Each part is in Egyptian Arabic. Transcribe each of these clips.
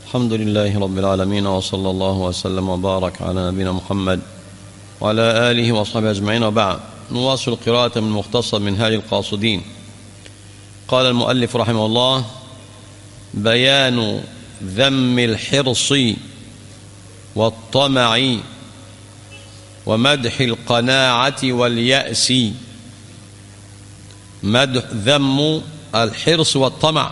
الحمد لله رب العالمين وصلى الله وسلم وبارك على نبينا محمد وعلى آله وصحبه أجمعين وبعد نواصل قراءة من مختصر منهاج القاصدين قال المؤلف رحمه الله بيان ذم الحرص والطمع ومدح القناعة واليأس مدح ذم الحرص والطمع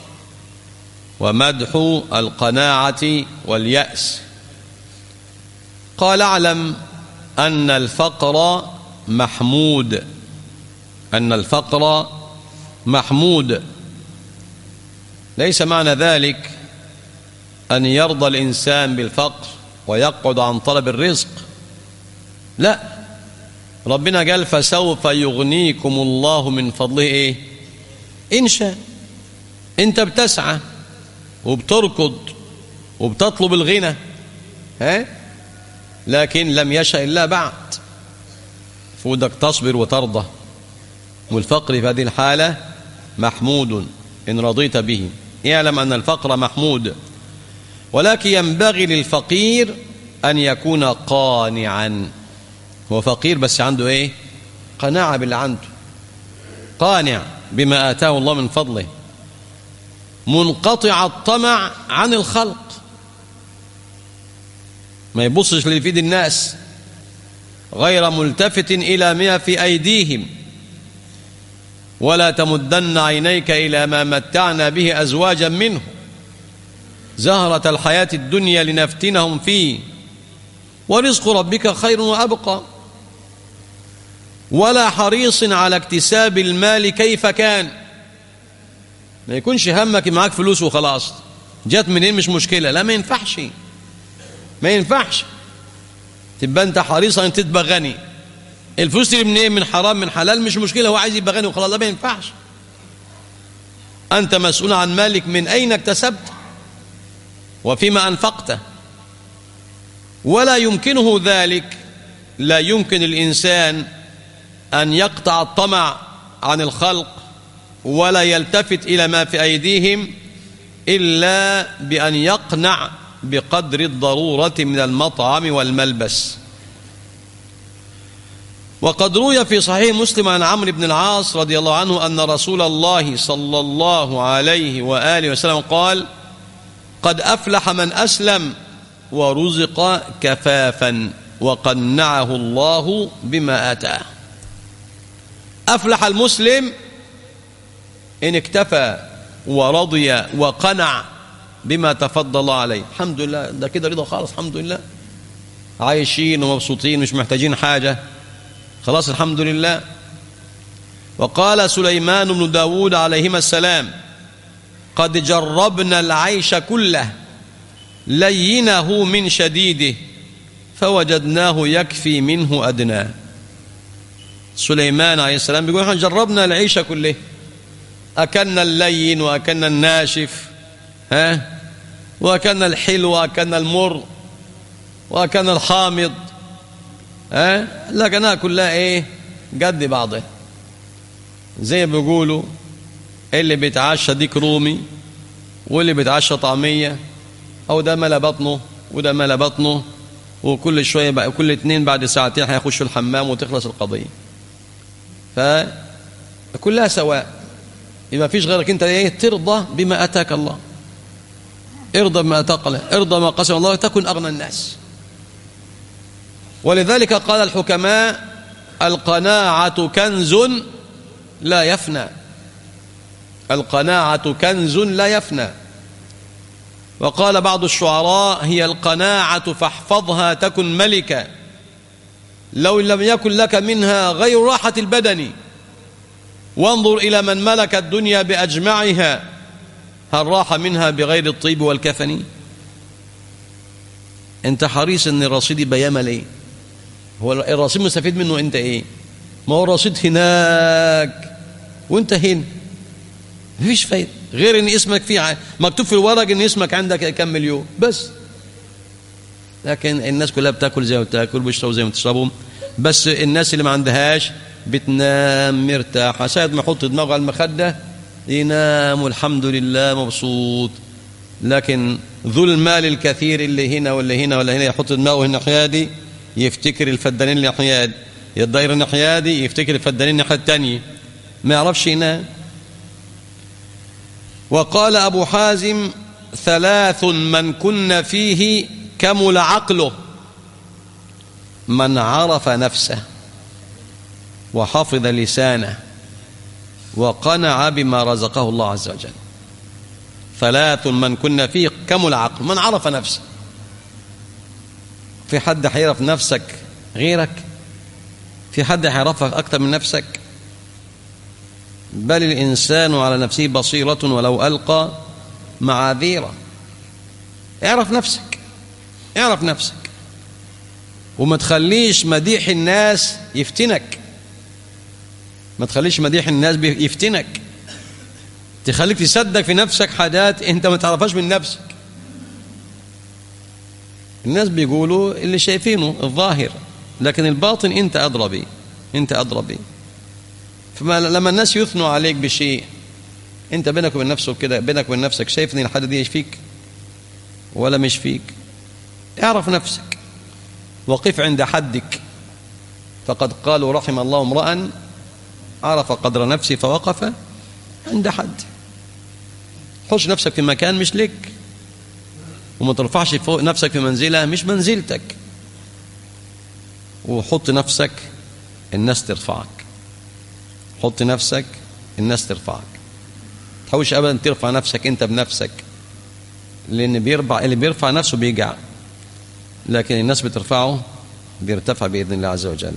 ومدح القناعة واليأس قال اعلم أن الفقر محمود أن الفقر محمود ليس معنى ذلك أن يرضى الإنسان بالفقر ويقعد عن طلب الرزق لا ربنا قال فسوف يغنيكم الله من فضله إيه إن شاء أنت بتسعى وبتركض وبتطلب الغنى ها لكن لم يشاء الله بعد فودك تصبر وترضى والفقر في هذه الحالة محمود إن رضيت به اعلم أن الفقر محمود ولكن ينبغي للفقير أن يكون قانعا هو فقير بس عنده إيه قناعة باللي عنده قانع بما آتاه الله من فضله منقطع الطمع عن الخلق ما يبصش اللي في ايد الناس غير ملتفت إلى ما في أيديهم ولا تمدن عينيك إلى ما متعنا به أزواجا منه زهرة الحياة الدنيا لنفتنهم فيه ورزق ربك خير وأبقى ولا حريص على اكتساب المال كيف كان ما يكونش همك معاك فلوس وخلاص جات منين مش مشكلة لا ما ينفعش ما ينفعش تبقى انت حريص ان تبقى غني الفلوس تجي منين من حرام من حلال مش مشكلة هو عايز يبقى غني وخلاص لا ما ينفعش أنت مسؤول عن مالك من أين اكتسبت وفيما أنفقته ولا يمكنه ذلك لا يمكن الإنسان أن يقطع الطمع عن الخلق ولا يلتفت إلى ما في أيديهم إلا بأن يقنع بقدر الضرورة من المطعم والملبس وقد روي في صحيح مسلم عن عمرو بن العاص رضي الله عنه أن رسول الله صلى الله عليه وآله وسلم قال قد أفلح من أسلم ورزق كفافا وقنعه الله بما آتاه أفلح المسلم إن اكتفى ورضي وقنع بما تفضل الله عليه الحمد لله ده كده رضا خالص الحمد لله عايشين ومبسوطين مش محتاجين حاجة خلاص الحمد لله وقال سليمان بن داود عليهما السلام قد جربنا العيش كله لينه من شديده فوجدناه يكفي منه أدناه سليمان عليه السلام بيقول احنا جربنا العيش كله أكلنا اللين وأكلنا الناشف ها وأكلنا الحلو وأكلنا المر وأكلنا الحامض ها لكنها كلها ايه قد بعضها زي ما بيقولوا اللي بيتعشى ديك رومي واللي بيتعشى طعميه او ده ملا بطنه وده ملا بطنه وكل شويه بقى كل اتنين بعد ساعتين هيخشوا الحمام وتخلص القضيه فكلها سواء ما فيش غيرك انت ايه ترضى بما اتاك الله ارضى بما اتاك الله ارضى ما قسم الله تكن اغنى الناس ولذلك قال الحكماء القناعة كنز لا يفنى القناعة كنز لا يفنى وقال بعض الشعراء هي القناعة فاحفظها تكن ملكا لو لم يكن لك منها غير راحة البدن وانظر إلى من ملك الدنيا بأجمعها هل راح منها بغير الطيب والكفن انت حريص ان الرصيد يبقى ياما ليه هو الرصيد مستفيد منه انت ايه ما هو الرصيد هناك وانت هنا مفيش فايده غير ان اسمك فيه مكتوب في الورق ان اسمك عندك كم مليون بس لكن الناس كلها بتاكل زي ما بتاكل بيشربوا زي ما بتشربوا بس الناس اللي ما عندهاش بتنام مرتاحه ساعه ما يحط دماغه على المخده ينام والحمد لله مبسوط لكن ذو المال الكثير اللي هنا واللي هنا واللي هنا يحط دماغه الناحيه دي يفتكر الفدانين الناحيه دي الدايره الناحيه دي يفتكر الفدانين الناحيه الثانيه ما يعرفش ينام وقال ابو حازم ثلاث من كن فيه كمل عقله من عرف نفسه وحفظ لسانه وقنع بما رزقه الله عز وجل ثلاث من كنا فيه كمل عقل من عرف نفسه في حد هيعرف نفسك غيرك في حد هيعرفك أكثر من نفسك بل الإنسان على نفسه بصيرة ولو ألقى معاذيره اعرف نفسك اعرف نفسك وما تخليش مديح الناس يفتنك ما تخليش مديح الناس يفتنك تخليك تصدق في نفسك حاجات انت ما تعرفهاش من نفسك الناس بيقولوا اللي شايفينه الظاهر لكن الباطن انت ادرى به انت ادرى به فلما الناس يثنوا عليك بشيء انت بينك وبين نفسك كده بينك وبين نفسك شايف ان الحاجه دي فيك ولا مش فيك اعرف نفسك وقف عند حدك فقد قالوا رحم الله امرأ عرف قدر نفسه فوقف عند حد حش نفسك في مكان مش لك وما ترفعش فوق نفسك في منزلة مش منزلتك وحط نفسك الناس ترفعك حط نفسك الناس ترفعك تحاولش ابدا ترفع نفسك انت بنفسك لان بيرفع اللي بيرفع نفسه بيجع لكن الناس بترفعه بيرتفع باذن الله عز وجل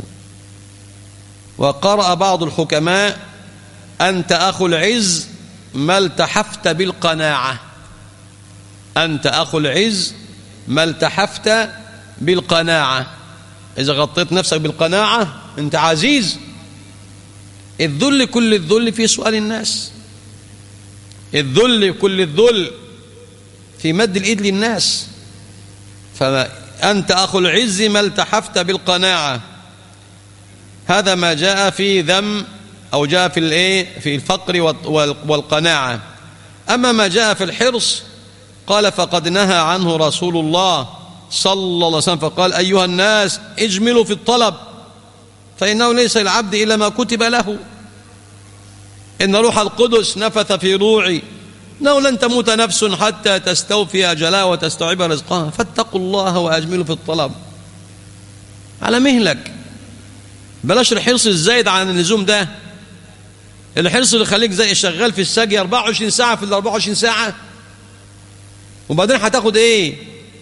وقرأ بعض الحكماء أنت أخو العز ما التحفت بالقناعة أنت أخو العز ما التحفت بالقناعة إذا غطيت نفسك بالقناعة أنت عزيز الذل كل الذل في سؤال الناس الذل كل الذل في مد الإيد للناس فأنت أخو العز ما التحفت بالقناعة هذا ما جاء في ذم أو جاء في الايه في الفقر والقناعة أما ما جاء في الحرص قال فقد نهى عنه رسول الله صلى الله عليه وسلم فقال أيها الناس اجملوا في الطلب فإنه ليس العبد إلا ما كتب له إن روح القدس نفث في روعي إنه لن تموت نفس حتى تستوفي أجلها وتستوعب رزقها فاتقوا الله وأجملوا في الطلب على مهلك بلاش الحرص الزايد عن اللزوم ده الحرص اللي يخليك زي شغال في السجي 24 ساعة في ال 24 ساعة وبعدين هتاخد ايه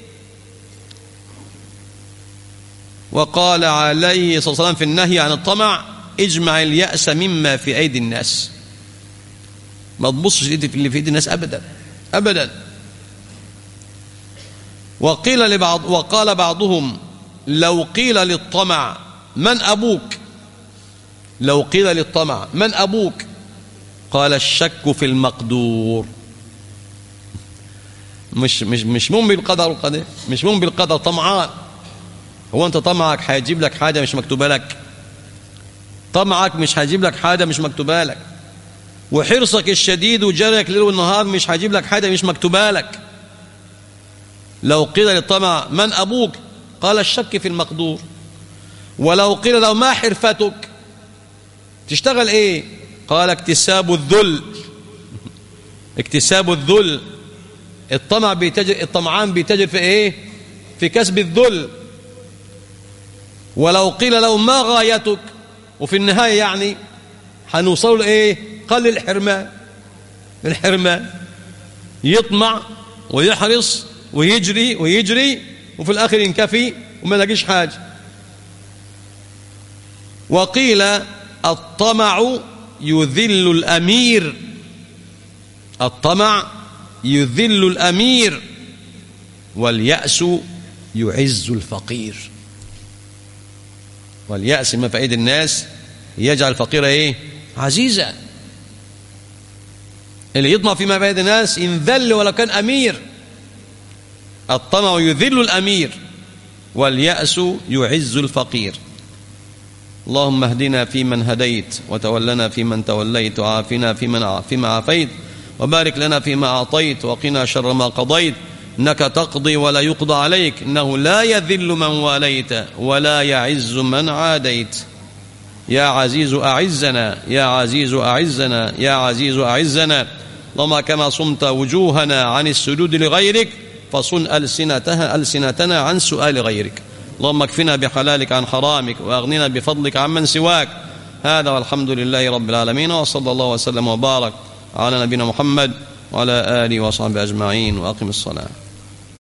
وقال عليه الصلاة والسلام في النهي عن الطمع اجمع اليأس مما في أيدي الناس ما تبصش اللي في أيدي الناس أبدا أبدا وقيل لبعض وقال بعضهم لو قيل للطمع من أبوك لو قيل للطمع من أبوك قال الشك في المقدور مش مش مش مؤمن بالقدر والقدر مش مؤمن بالقدر طمعان هو انت طمعك هيجيب لك حاجه مش مكتوبه لك طمعك مش هيجيب لك حاجه مش مكتوبه لك وحرصك الشديد وجريك ليل والنهار مش هيجيب لك حاجه مش مكتوبه لك لو قيل للطمع من ابوك قال الشك في المقدور ولو قيل له ما حرفتك تشتغل ايه قال اكتساب الذل اكتساب الذل الطمع بيتجر الطمعان بيتجر في ايه في كسب الذل ولو قيل له ما غايتك وفي النهاية يعني هنوصل لايه قال الحرمان الحرمان يطمع ويحرص ويجري ويجري وفي الاخر ينكفي وما يلاقيش حاجه وقيل الطمع يذل الأمير الطمع يذل الأمير واليأس يعز الفقير واليأس ما في أيدي الناس يجعل الفقير إيه عزيزا اللي يطمع فيما في أيدي الناس ينذل ولو كان أمير الطمع يذل الأمير واليأس يعز الفقير اللهم اهدنا فيمن هديت وتولنا فيمن توليت وعافنا فيمن فيما عافيت وبارك لنا فيما أعطيت وقنا شر ما قضيت إنك تقضي ولا يقضى عليك إنه لا يذل من واليت ولا يعز من عاديت يا عزيز أعزنا يا عزيز أعزنا يا عزيز أعزنا اللهم كما صمت وجوهنا عن السجود لغيرك فصن ألسنتها ألسنتنا عن سؤال غيرك اللهم اكفنا بحلالك عن حرامك وأغننا بفضلك عمن سواك هذا والحمد لله رب العالمين وصلى الله وسلم وبارك على نبينا محمد وعلى آله وصحبه أجمعين وأقم الصلاة